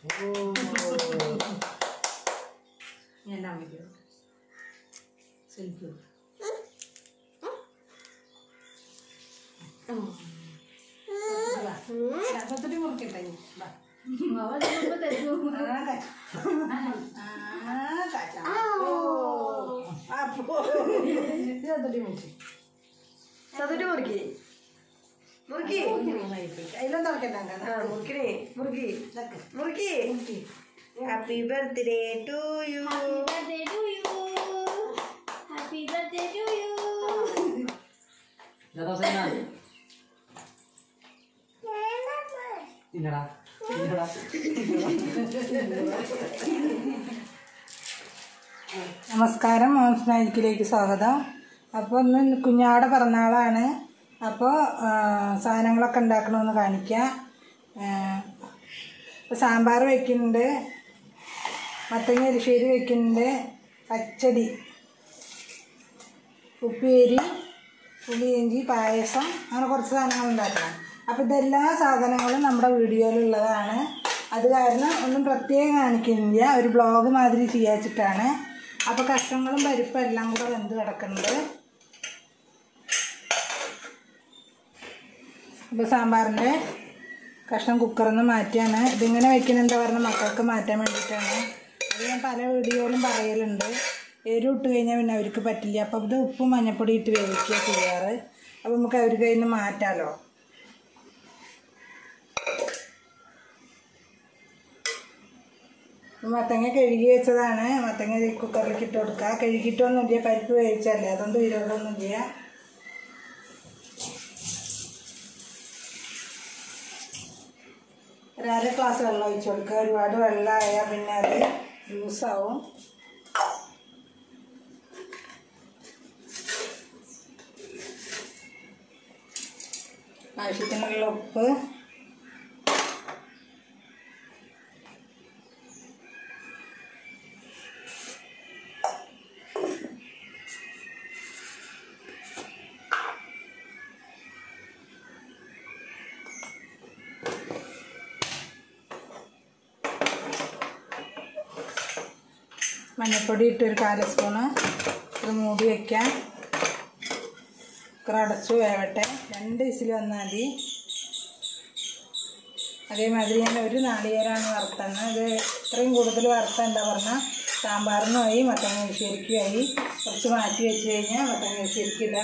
ഞാൻ അമ്മയ്ക്ക് സെൽഫി പത്തിരി മുറിക്കട്ടെ ഇനി. വാ. അവൾ ചിലപ്പോ തരും. ആ, കാച്ച. ആ, കാച്ച. ഓ. അപ്പോ. ഇത് പത്തിരി മുറിച്ച്. സതുട്ടി മുറുക്കി മുറുക്കി അതിലും തുറക്കണ്ട ആ മുറുക്കിനെ മുറുക്കി ഇതൊക്കെ. മുറുക്കി മുറിക്ക്. Happy birthday to you Happy birthday to you. Happy birthday to you. തിന്നടാ തിന്നടാ നമസ്കാരം മോംസ് മാജിക്കിലേക്ക് സ്വാഗതം അപ്പോൾ ഇന്ന് കുഞ്ഞാടെ പിറന്നാളാണ് അപ്പോൾ സാധനങ്ങളൊക്കെ ഉണ്ടാക്കണമെന്ന് കാണിക്കാം ഇപ്പോൾ സാമ്പാർ വയ്ക്കുന്നുണ്ട് മത്തങ്ങ എരിശ്ശേരി വയ്ക്കുന്നുണ്ട് പച്ചടി ഉപ്പേരി പുളിയിഞ്ചി പായസം അങ്ങനെ കുറച്ച് സാധനങ്ങൾ ഉണ്ടാക്കണം അപ്പോൾ ഇതെല്ലാ സാധനങ്ങളും നമ്മുടെ വീഡിയോയിലുള്ളതാണ് അത് കാരണം ഒന്നും പ്രത്യേകം കാണിക്കുന്നില്ല ഒരു ബ്ലോഗ് മാതിരി ചെയ്യാച്ചിട്ടാണ് അപ്പോൾ കഷ്ണങ്ങളും പരിപ്പും എല്ലാം കൂടെ വെന്ത് കിടക്കുന്നുണ്ട് അപ്പോൾ സാമ്പാറിൻ്റെ കഷ്ണം കുക്കറിൽ നിന്ന് മാറ്റിയാണ് ഇതിങ്ങനെ വെക്കുന്ന എന്താ പറഞ്ഞാൽ മക്കൾക്ക് മാറ്റാൻ വേണ്ടിയിട്ടാണ് അത് ഞാൻ പല വീഡിയോയിലും പറയലുണ്ട് എരിവ് ഇട്ട് കഴിഞ്ഞാൽ പിന്നെ അവർക്ക് പറ്റില്ല അപ്പോൾ ഇത് ഉപ്പും മഞ്ഞപ്പൊടി ഇട്ട് വേവിക്കുക ചെയ്യാറ് അപ്പോൾ നമുക്ക് അവർക്ക് കയ്യിൽ നിന്ന് മാറ്റാമല്ലോ മത്തങ്ങ കഴുകി വെച്ചതാണ് മത്തങ്ങ ഈ കുക്കറിലേക്ക് ഇട്ട് കൊടുക്കുക കഴുകിയിട്ടൊന്നുമില്ല പരിപ്പ് വേവിച്ചല്ലേ അതുകൊണ്ട് വിരോധമൊന്നുമില്ല ഒരു അര ഗ്ലാസ് വെള്ളം ഒഴിച്ച് കൊടുക്കുക ഒരുപാട് വെള്ളമായാൽ പിന്നെ അത് ജ്യൂസാവും ആവശ്യത്തിനുള്ള ഉപ്പ് മഞ്ഞൾപ്പൊടി ഇട്ട് ഒരു കാല സ്പൂണ് ഇത് മൂടി വയ്ക്കാം കുക്കർ അടച്ചു വേവട്ടെ രണ്ട് വിസിൽ വന്നാൽ മതി അതേമാതിരി ഞാൻ ഒരു നാളികേരമാണ് വറുത്തത് ഇത് ഇത്രയും കൂടുതൽ വറുത്ത എന്താ പറഞ്ഞാൽ സാമ്പാറിനുമായി മത്തങ്ങ ശരിക്കുമായി കുറച്ച് മാറ്റി വെച്ച് കഴിഞ്ഞാൽ മത്തങ്ങ ശരിക്കില്ല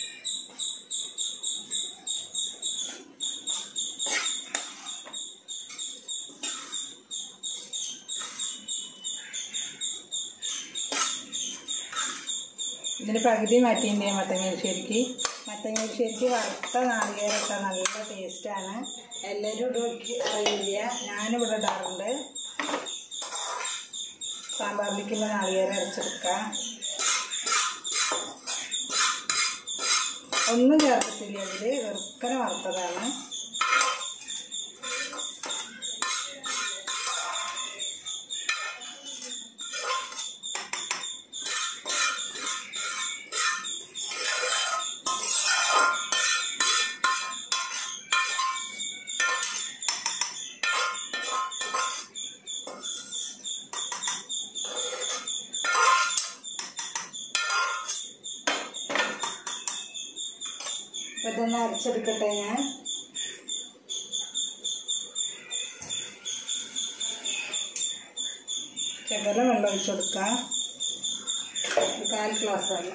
ഇതിന് പകുതി മാറ്റിൻ്റെ മത്തങ്ങശ്ശേരിക്ക് മത്തങ്ങശ്ശേരിക്ക് വറുത്ത നാളികേരമൊക്കെ നല്ല ടേസ്റ്റാണ് എല്ലാവരും ഇടും അറിയില്ല ഞാനിവിടെ ഇടാറുണ്ട് സാമ്പാറിലേക്കുള്ള നാളികേരം അരച്ചെടുക്കാം ഒന്നും ചേർത്തിട്ടില്ല അതിൽ വെറുക്കനെ വറുത്തതാണ് അപ്പോൾ ഇതൊന്ന് അരച്ചെടുക്കട്ടെ ഞാൻ ശകലം വെള്ളം ഒഴിച്ച് കൊടുക്കാം ഒരു കാൽ ഗ്ലാസ് വെള്ളം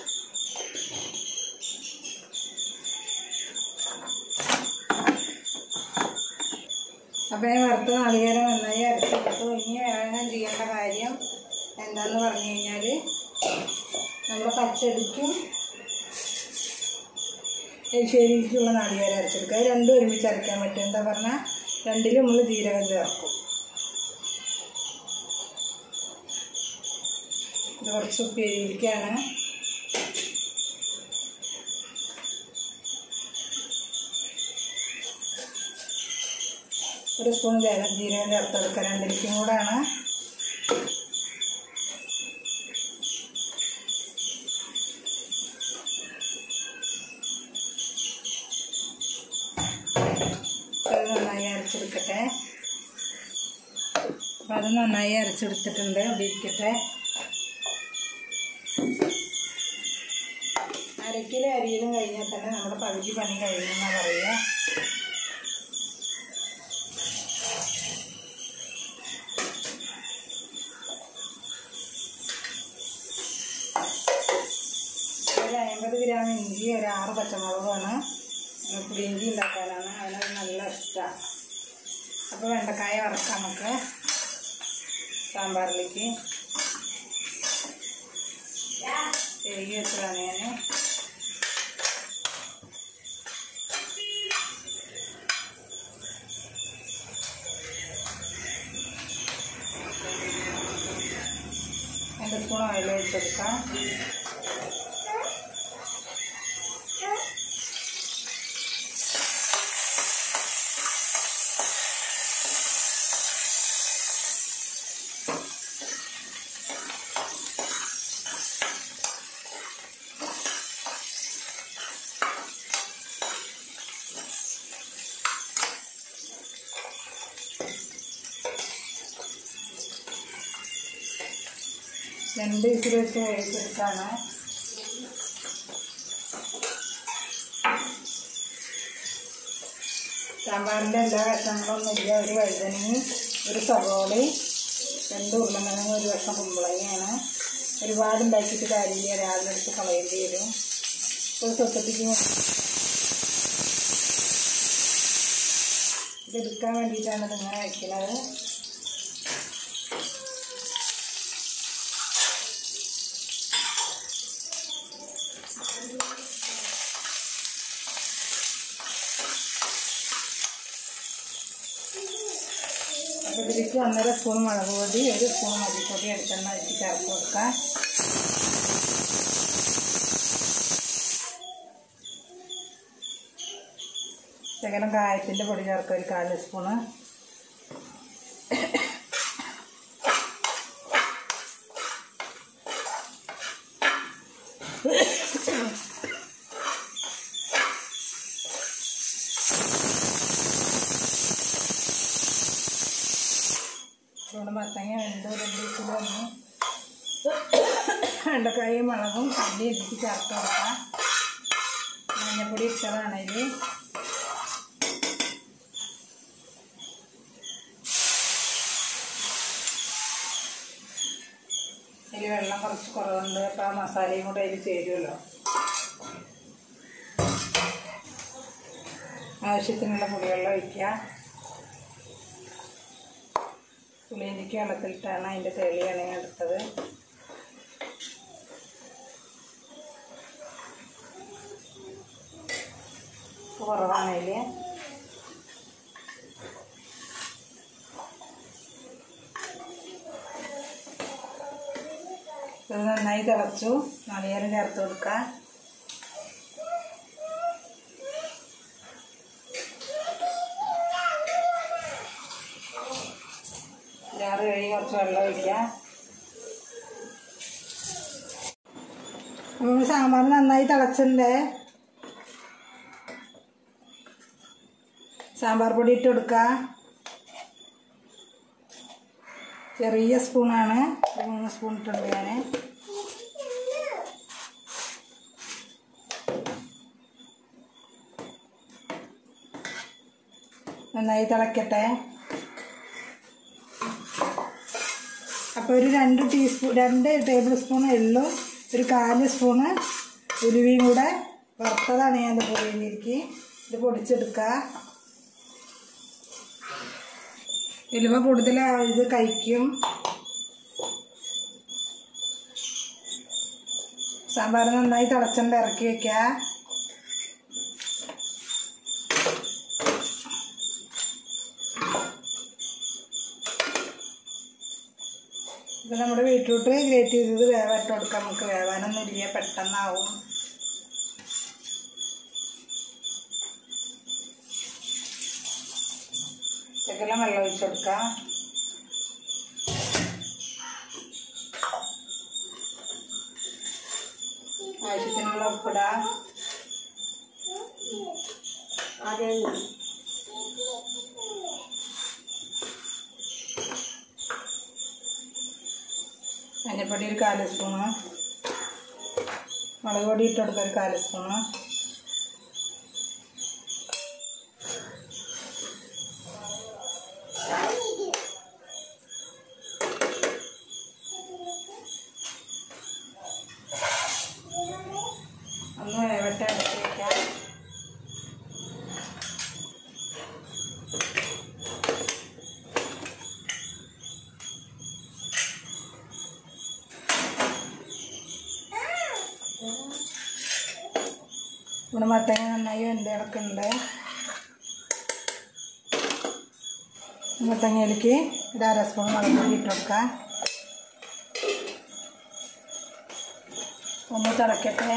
അപ്പോൾ ഞാൻ വറുത്ത നാളികേരം നന്നായി അരച്ചെടുത്തു ഇനി വേഗം ചെയ്യേണ്ട കാര്യം എന്താന്ന് പറഞ്ഞു കഴിഞ്ഞാൽ നമ്മൾ പച്ചടിക്കും എരിശ്ശേരിക്കുള്ള നാളികേരം അരച്ചെടുക്കുക അത് രണ്ടും ഒരുമിച്ച് അരയ്ക്കാൻ പറ്റും എന്താ പറഞ്ഞാൽ രണ്ടിലും നമ്മൾ ജീരകം ചേർക്കും ഇത് കുറച്ച് ഉപ്പേരിക്കാണ് ഒരു സ്പൂൺ ജീരകം ജീരകം ചേർത്തെടുക്കുക രണ്ടിലേക്കും കൂടാണ് അത് നന്നായി അരച്ചെടുക്കട്ടെ അപ്പം അത് നന്നായി അരച്ചെടുത്തിട്ടുണ്ട് അവിടെ ഇരിക്കട്ടെ അരക്കിലും അരിയിലും കഴിഞ്ഞാൽ തന്നെ നമ്മുടെ പകുതി പണി കഴിഞ്ഞെന്നാണ് പറയുക ഒരു അമ്പത് ഗ്രാം ഇഞ്ചി ഒരു ആറ് പച്ചമുളകാണ് പുളിയിഞ്ചി ഉണ്ടാക്കാനാണ് അതിനത് നല്ല ഇഷ്ടമാണ് അപ്പോൾ വെണ്ടക്കായ വറക്കാം നമുക്ക് സാമ്പാറിലേക്ക് കഴുകി വെച്ചതാണ് ഞാൻ രണ്ട് സ്പൂൺ ഓയിൽ ഒഴിച്ചെടുക്കാം രണ്ട് വിസിൽ വെച്ച് വേവിച്ചെടുത്താണ് സാമ്പാറിൻ്റെ എല്ലാ കഷ്ണങ്ങളൊന്നും ഇല്ല ഒരു വഴുതനയും ഒരു സവോളയും രണ്ട് ഉരുളക്കിഴങ്ങും ഒരു കഷ്ണം കുമ്പളങ്ങയാണ് ഒരുപാട് ഉണ്ടാക്കിയിട്ട് കാര്യമില്ല രാവിലെ എടുത്ത് കളയേണ്ടി വരും ഒരു സ്വത്തത്തേക്ക് ഇത് എടുക്കാൻ വേണ്ടിയിട്ടാണ് ഇതിങ്ങനെ വയ്ക്കുന്നത് അപ്പോൾ ഇതിലേക്ക് ഒന്നര സ്പൂൺ മുളക് പൊടി ഒരു സ്പൂൺ മല്ലിപ്പൊടി എടുത്തെണ്ണ വെച്ച് ചേർത്ത് കൊടുക്കാം ശകലം കായത്തിൻ്റെ പൊടി ചേർക്കുക ഒരു കാൽ സ്പൂണ് അതുകൊണ്ട് മത്തങ്ങ വെന്തോ രണ്ട് കിലോ വന്നു വെണ്ടക്കായും മുളകും അല്ലി ഇടിച്ച് ചേർത്ത് കൊടുക്കാം മഞ്ഞപ്പൊടി ഇട്ടതാണ് ഇതിൽ ഇതിൽ വെള്ളം കുറച്ച് കുറവുണ്ട് അപ്പോൾ ആ മസാലയും കൂടെ അതിൽ ചേരുമല്ലോ ആവശ്യത്തിനുള്ള പുളിവെള്ളം ഒഴിക്കുക പുളിയിലേക്ക് വെള്ളത്തിലിട്ടാണ് അതിൻ്റെ തെളിയാണ് ഞാൻ എടുത്തത് കുറവാണ് അതിൽ ഇത് നന്നായി തിളച്ചു നാളികേരം ചേർത്ത് കൊടുക്കാം ജാറ് കഴുകി കുറച്ച് വെള്ളം ഒഴിക്കാം നമ്മൾ സാമ്പാർ നന്നായി തിളച്ചിട്ടുണ്ട് സാമ്പാർ പൊടി ഇട്ട് കൊടുക്കുക ചെറിയ സ്പൂണാണ് ഒരു മൂന്ന് സ്പൂൺ ഇട്ടുണ്ട് ഞാൻ നന്നായി തിളക്കട്ടെ അപ്പോൾ ഒരു രണ്ട് ടീസ്പൂൺ രണ്ട് ടേബിൾ സ്പൂൺ എള്ളും ഒരു കാല് സ്പൂണ് ഉലുവയും കൂടെ വറുത്തതാണ് ഞാൻ പൊടിയിലേക്ക് ഇത് പൊടിച്ചെടുക്കുക ഉലുവ കൂടുതൽ ഇത് കഴിക്കും സാമ്പാർ നന്നായി തിളച്ചുകൊണ്ട് ഇറക്കി വെക്കുക ഇത് നമ്മുടെ ബീട്രൂട്ട് ഗ്രേറ്റ് ചെയ്തത് വേവായിട്ട് കൊടുക്കാം നമുക്ക് വേവാനൊന്നും ഇല്ല പെട്ടെന്നാവും ശകലം വെള്ളം ഒഴിച്ച് കൊടുക്കാം ആവശ്യത്തിനുള്ള ഉപ്പിടാം ആദ്യം മഞ്ഞൾപ്പൊടി ഒരു കാല് സ്പൂണ് മുളക് പൊടി ഇട്ട് കൊടുക്കുക ഒരു കാല് സ്പൂണ് ഒന്ന് വേവട്ടെ അടച്ച് വയ്ക്കാം ഇവിടെ മത്തങ്ങ നന്നായി വെന്ത് കിടക്കുന്നുണ്ട് മത്തങ്ങയിലേക്ക് ഒരു അര സ്പൂൺ മുളക് പൊടി ഇട്ട് കൊടുക്കാം ഒന്ന് തിളക്കട്ടെ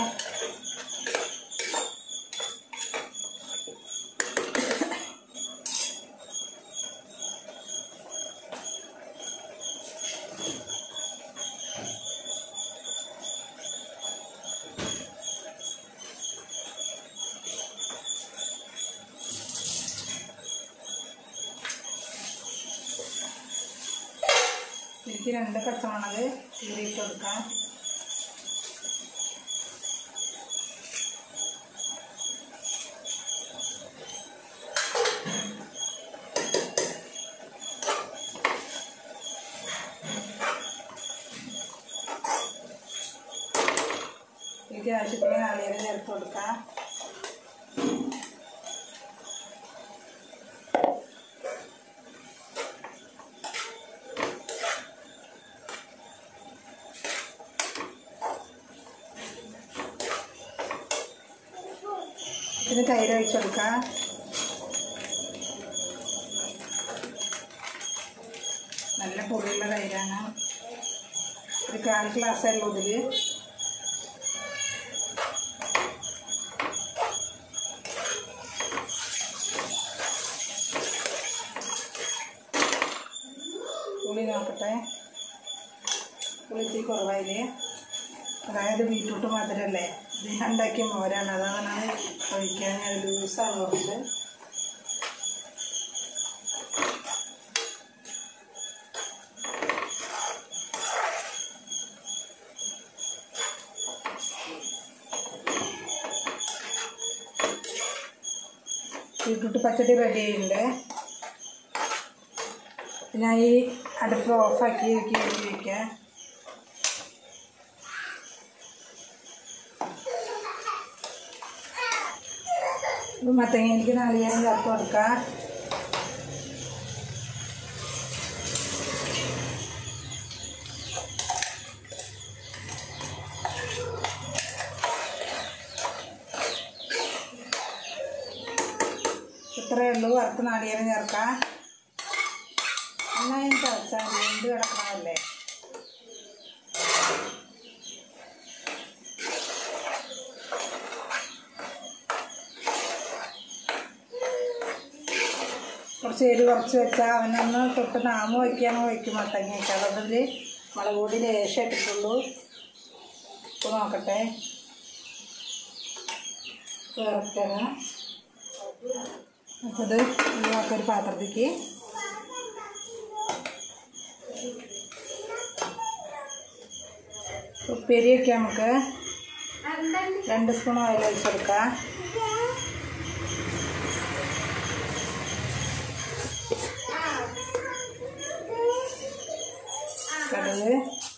ഇതിലേക്ക് രണ്ട് പച്ചമുളക് കീറിയിട്ട് കൊടുക്കാം ഇതിലേക്ക് ആവശ്യത്തിന് നാളികേരം ചേർത്ത് കൊടുക്കാം ഇതിന് തൈര് ഒഴിച്ച് കൊടുക്കാം നല്ല പുളിയുള്ള തൈരാണ് ഒരു കാൽ ഗ്ലാസ് അല്ല ഇതിൽ പുളി നോക്കട്ടെ പുളി ഇത്തിരി കുറവായില്ലേ അതായത് ബീറ്റ്റൂട്ട് മധുരല്ലേ ഇത് ഞാൻ ഉണ്ടാക്കിയ മോരാണ് അതാണ് ഒഴിക്കാൻ ലൂസാണ് കുറച്ച് ബീറ്റ്റൂട്ട് പച്ചടി റെഡി ആയിട്ടുണ്ട് ഞാൻ ഈ അടുപ്പ് ഓഫാക്കി കയറ്റി വയ്ക്കാം ഇത് മത്തങ്ങയിലേക്ക് നാളികേരം ചേർത്ത് കൊടുക്കാം ഇത്രയേ ഉള്ളൂ വറുത്ത് നാളികേരം ചേർക്കാം നന്നായി തിളച്ചാൽ വീണ്ടും കിടക്കണമല്ലേ കുറച്ച് എരി കുറച്ച് വെച്ചാൽ അവനൊന്ന് തൊട്ട് നാമ വയ്ക്കാനോ വയ്ക്കും മത്തങ്ങയൊക്കെ അതിൽ മുളക് പൊടി ലേശം ഇട്ടിട്ടുള്ളൂ ഉപ്പ് നോക്കട്ടെ ചേർക്കണം അപ്പോൾ ഇത് ഒഴിവാക്കുക ഒരു പാത്രത്തേക്ക് ഉപ്പേരി വയ്ക്കാം നമുക്ക് രണ്ട് സ്പൂൺ ഓയിൽ ഒഴിച്ചെടുക്കാം കടുക്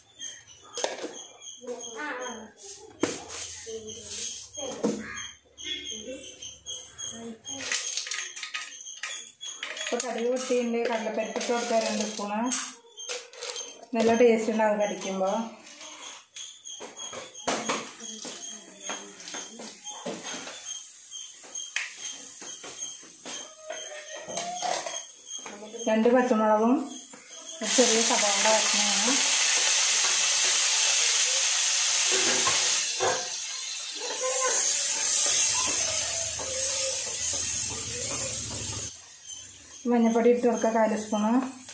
ഇപ്പോൾ കടുക് പൊട്ടിയുണ്ട് കടലപ്പരിപ്പിട്ട് കൊടുക്കുക രണ്ട് സ്പൂണ് നല്ല ടേസ്റ്റ് ഉണ്ടാവും കടിക്കുമ്പോൾ രണ്ട് പച്ചമുളകും ഒരു ചെറിയ സവാള വയ്ക്കണമാണ് മഞ്ഞപ്പൊടി ഇട്ട് കൊടുക്കുക കാല് സ്പൂണ്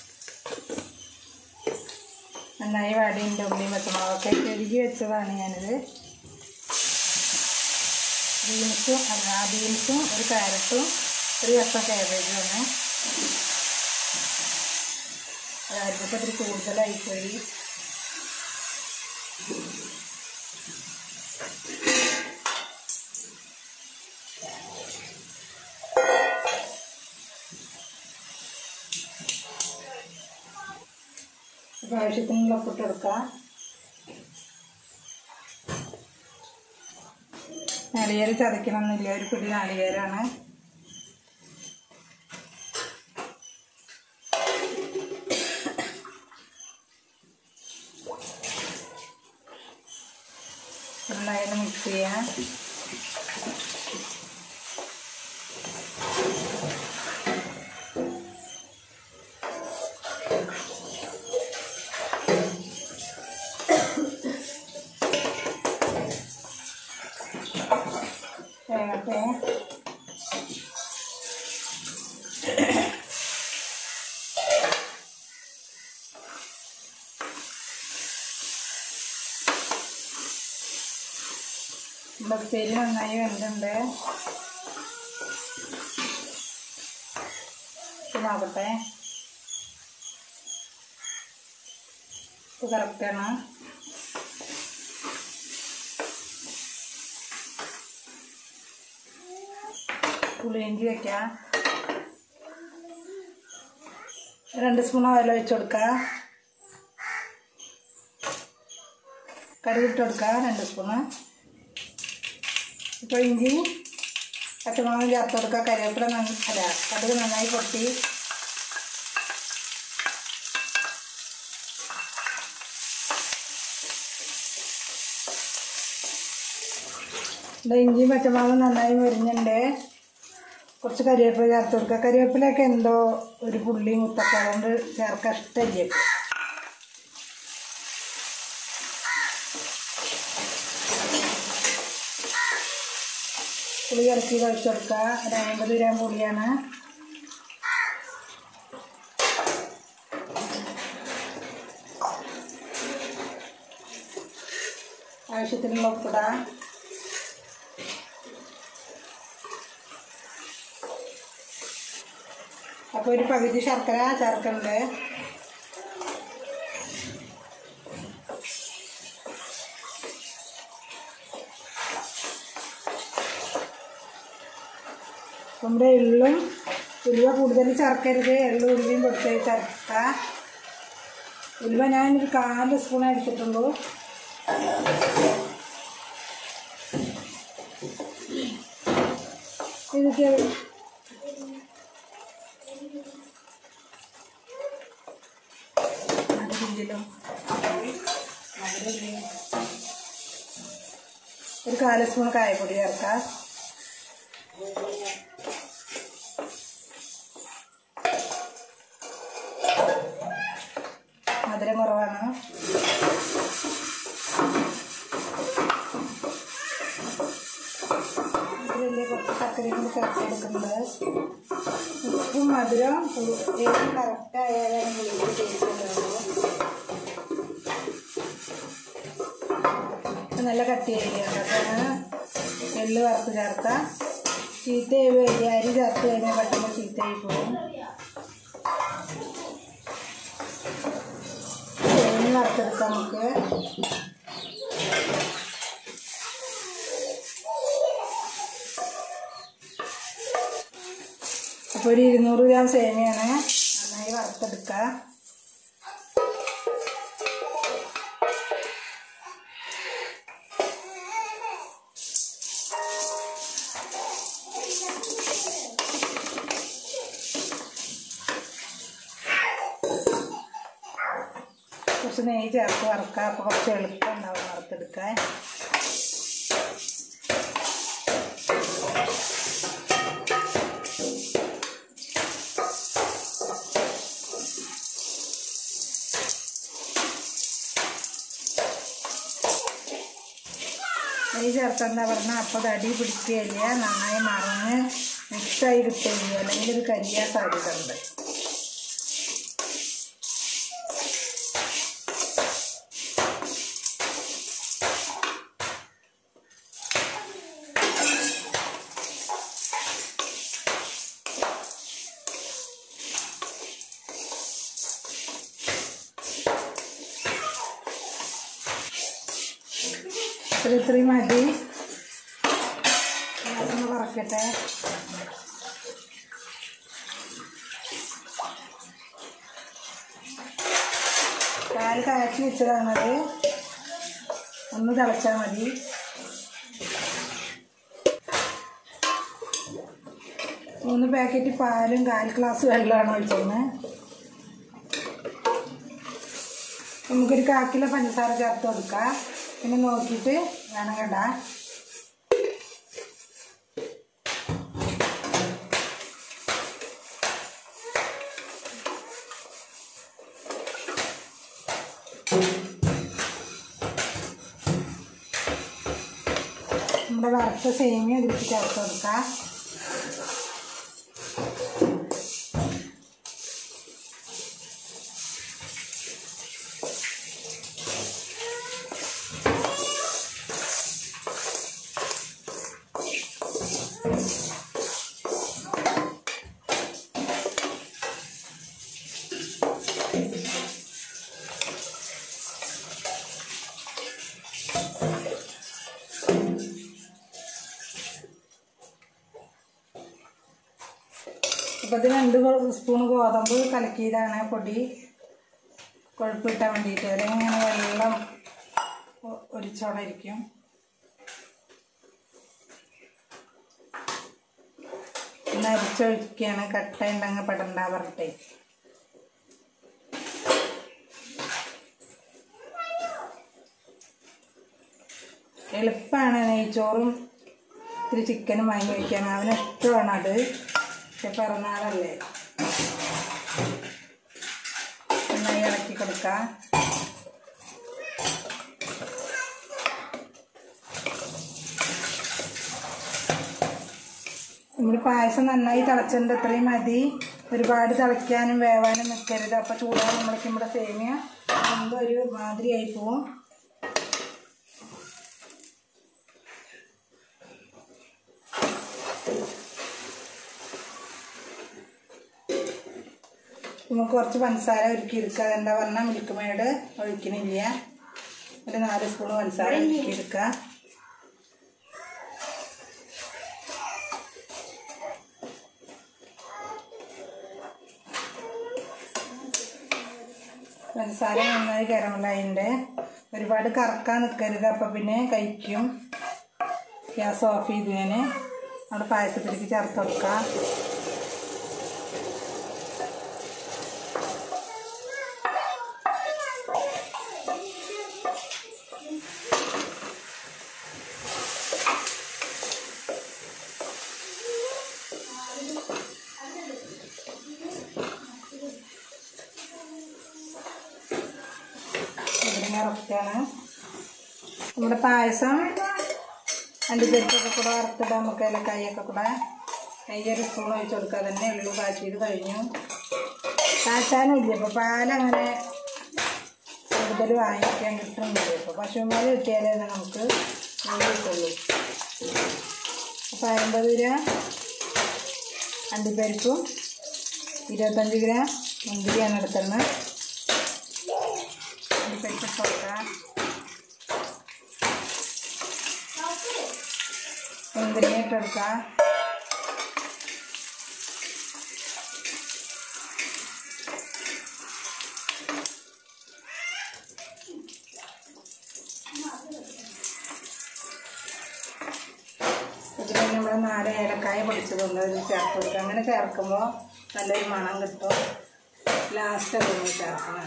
നന്നായി വാടിയുണ്ട് ഉള്ളിയും പച്ചമുളകൊക്കെ കഴുകി വെച്ചതാണ് ഞാനിത് ബീൻസും അല്ല ബീൻസും ഒരു ക്യാരറ്റും ഒരു കഷ്ണം കാബേജുമാണ് അരിപ്പൊക്കെ ഇത്തിരി കൂടുതലായി പോയി അപ്പോൾ ആവശ്യത്തിനുള്ള ഉപ്പിട്ട് കൊടുക്കാം നാളികേരം ചതയ്ക്കണമെന്നില്ല ഒരു പിടി നാളികേരമാണ് നന്നായിട്ട് മിക്സ് ചെയ്യാം വേഗത്തെ ബത്തേരി നന്നായി വെന്തുണ്ട് ഇത് നോക്കട്ടെ ഇത് കറക്റ്റാണ് പുളിയിഞ്ചി വയ്ക്കാം രണ്ട് സ്പൂൺ ഓയിൽ ഒഴിച്ച് കൊടുക്കുക കടുകിട്ട് കൊടുക്കുക രണ്ട് സ്പൂണ് ഇപ്പോൾ ഇഞ്ചി പച്ചമുളകും ചേർത്ത് കൊടുക്കുക കറിവേപ്പില നന്ന അല്ല കടുക് നന്നായി പൊട്ടി ഇത് ഇഞ്ചിയും പച്ചമുളകും നന്നായി മുരിഞ്ഞുണ്ട് കുറച്ച് കരിവേപ്പില ചേർത്ത് കൊടുക്കുക കരിവേപ്പിലൊക്കെ എന്തോ ഒരു പുള്ളിയും കുത്തൊക്കെ അതുകൊണ്ട് ചേർക്കാൻ ഇഷ്ടമില്ല പുളി ഇറക്കി കഴിച്ച് കൊടുക്കുക ഒരു അമ്പത് ഗ്രാം പുളിയാണ് ആവശ്യത്തിനുള്ള ഉപ്പിടാം അപ്പോൾ ഒരു പകുതി ശർക്കര ചേർക്കുന്നുണ്ട് നമ്മുടെ എള്ളും ഉലുവ കൂടുതൽ ചേർക്കരുത് എള്ളു ഉലുവയും കൊടുത്ത് ചേർക്കുക ഉലുവ ഞാനൊരു കാല് സ്പൂൺ എടുത്തിട്ടുള്ളൂ ഇതൊക്കെ മധുരത്തിലും മധുരമില്ലേ ഒരു കാല് സ്പൂൺ കായപ്പൊടി ചേർക്കാം മധുരം കുറവാണ് ഇതിലല്ലേ കുറച്ച് ചക്കരയും കൂടി ചേർത്ത് കൊടുക്കുന്നത് ഉപ്പും മധുരം ഏതും കറക്റ്റ് ആയാലാണ് പുളിക്ക് ടേസ്റ്റ് ഉണ്ടാവുള്ളൂ ഇത് നല്ല കട്ടി അരിയാണ് അപ്പോഴാണ് എള്ള് വറുത്ത് ചേർക്കാം ചീത്തയായി പോയി അരി ചേർത്ത് കഴിഞ്ഞാൽ പെട്ടെന്ന് ചീത്തയായി പോകും തേങ്ങ വറുത്തെടുക്കാം നമുക്ക് അപ്പോൾ ഒരു ഇരുന്നൂറ് ഗ്രാം സേമിയാണ് നന്നായി വറുത്തെടുക്കുക കുറച്ച് നെയ്യ് ചേർത്ത് വറുക്കുക അപ്പോൾ കുറച്ച് എളുപ്പം ഉണ്ടാവും വറുത്തെടുക്കാൻ നെയ്യ് ചേർത്തെന്താ പറഞ്ഞാൽ അപ്പോൾ അത് അടി പിടിക്കുകയില്ല നന്നായി മറന്ന് മിക്സായി കിട്ടുകയില്ല അല്ലെങ്കിൽ ഇത് കരിയാൻ സാധ്യത ഉണ്ട് ഇത്ര ഇത്രയും മതി ഗ്യാസ് ഒന്ന് കുറക്കട്ടെ പാൽ കാച്ചി വെച്ചതാണത് ഒന്ന് തിളച്ചാൽ മതി മൂന്ന് പാക്കറ്റ് പാലും കാൽ ഗ്ലാസ് വെള്ളമാണ് ഒഴിച്ചത് നമുക്കൊരു കാക്കിലോ പഞ്ചസാര ചേർത്ത് കൊടുക്കാം പിന്നെ നോക്കിയിട്ട് വേണം കേട്ടാ നമ്മുടെ വറുത്ത സേമിയ ഇതിലേക്ക് ചേർത്ത് കൊടുക്കാം ഇപ്പം ഇത് രണ്ട് സ്പൂൺ ഗോതമ്പ് കലക്കിയതാണ് പൊടി കൊഴുപ്പിട്ടാൻ വേണ്ടിയിട്ട് അതിങ്ങനെ വെള്ളം ഒ- ഒലിച്ചോണ്ടിരിക്കും ഒന്ന് അരിച്ചൊഴിക്കുകയാണ് കട്ട ഉണ്ടെങ്കിൽ പെടണ്ട പറഞ്ഞിട്ടേ എളുപ്പമാണ് നെയ്ച്ചോറും ഇത്തിരി ചിക്കനും വാങ്ങി വയ്ക്കാൻ അവന് ഇഷ്ടമാണ് അത് പക്ഷെ പിറന്നാളല്ലേ നന്നായി ഇളക്കി കൊടുക്കാം നമ്മൾ പായസം നന്നായി തിളച്ചിട്ടുണ്ട് അത്രയും മതി ഒരുപാട് തിളയ്ക്കാനും വേവാനും നിൽക്കരുത് അപ്പോൾ ചൂടാകുമ്പോഴേക്കും നമ്മുടെ സേമിയ എന്തോ ഒരു മാതിരിയായി പോവും നമുക്ക് കുറച്ച് പഞ്ചസാര ഒരുക്കി എടുക്കുക അതെന്താ പറഞ്ഞാൽ മിൽക്ക് മേഡ് ഒഴിക്കണില്ല ഒരു നാല് സ്പൂൺ പഞ്ചസാര ഒരുക്കി എടുക്കുക പഞ്ചസാര നന്നായി കരമലായിൻ്റെ ഒരുപാട് കറക്കാൻ നിൽക്കരുത് അപ്പം പിന്നെ കഴിക്കും ഗ്യാസ് ഓഫ് ചെയ്ത് ഞാൻ അവിടെ പായസത്തിലേക്ക് ചേർത്ത് കൊടുക്കാം ഇതിങ്ങനെ ഇറക്കുകയാണ് നമ്മുടെ പായസം അണ്ടിപ്പരിപ്പൊക്കെ കൂടെ വറുത്തിട്ട് നമുക്ക് ഏലക്കായൊക്കെ കൂടെ കയ്യൊരു സ്പൂൺ ഒഴിച്ച് കൊടുക്കുക തന്നെ ഉള്ളു കാച്ചിയത് കഴിഞ്ഞു കാച്ചാനും ഇല്ല ഇപ്പോൾ പാലങ്ങനെ കൂടുതൽ വാങ്ങിക്കാൻ കിട്ടുന്നില്ല ഇപ്പോൾ പശുമാൽ കിട്ടിയാലേ നമുക്ക് കിട്ടുള്ളൂ അപ്പോൾ അമ്പത് ഗ്രാം അണ്ടിപ്പരിപ്പും ഇരുപത്തഞ്ച് ഗ്രാം മുന്തിരിയാണ് എടുക്കുന്നത് അണ്ടിപ്പരിപ്പ് ഇട്ട് കൊടുക്കാം മുന്തിരി ഇട്ട് കൊടുക്കാം ഇതിൽ നമ്മൾ നാല് ഏലക്കായ പൊടിച്ചതുണ്ട് ഇത് ചേർത്ത് കൊടുക്കുക അങ്ങനെ ചേർക്കുമ്പോൾ നല്ലൊരു മണം കിട്ടും ലാസ്റ്റ് അതൊന്ന് ചേർക്കണം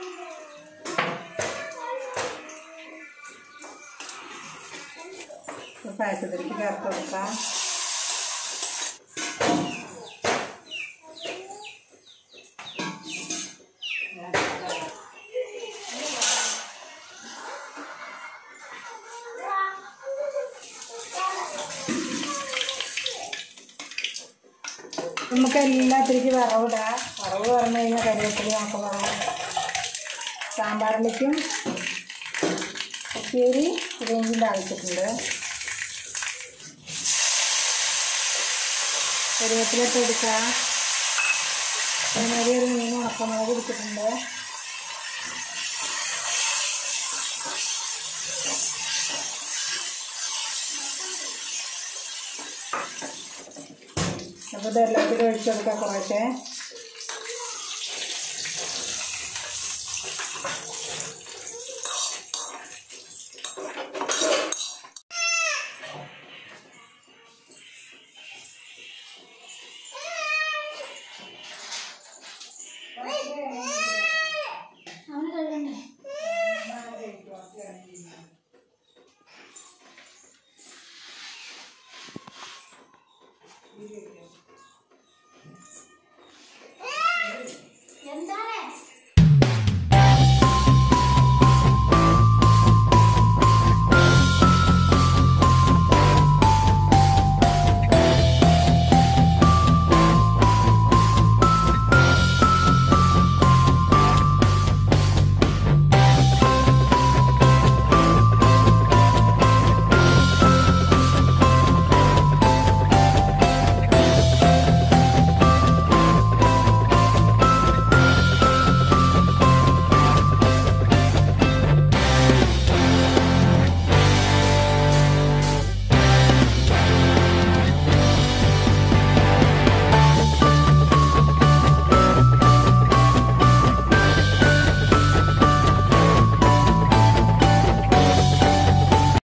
ഇത് പായസത്തിലേക്ക് ചേർത്ത് കൊടുക്കാം നമുക്ക് എല്ലാത്തിലേക്ക് വറവിടാം വറവ് പറഞ്ഞു കഴിഞ്ഞാൽ കരിവേപ്പില നമുക്ക് വറവ് സാമ്പാറിലേക്കും ഉപ്പേരി റേഞ്ചിൻ്റെ ആവശ്യത്തിട്ടുണ്ട് കരിവേപ്പിലൊക്കെ എടുക്കാം ഒരുമാതിരി ഒരു മീൻ ഉണക്കമുളക് എടുത്തിട്ടുണ്ട് അപ്പോൾ ഇത് എല്ലാത്തിലും ഒഴിച്ചെടുക്കാം കുറേശ്ശേ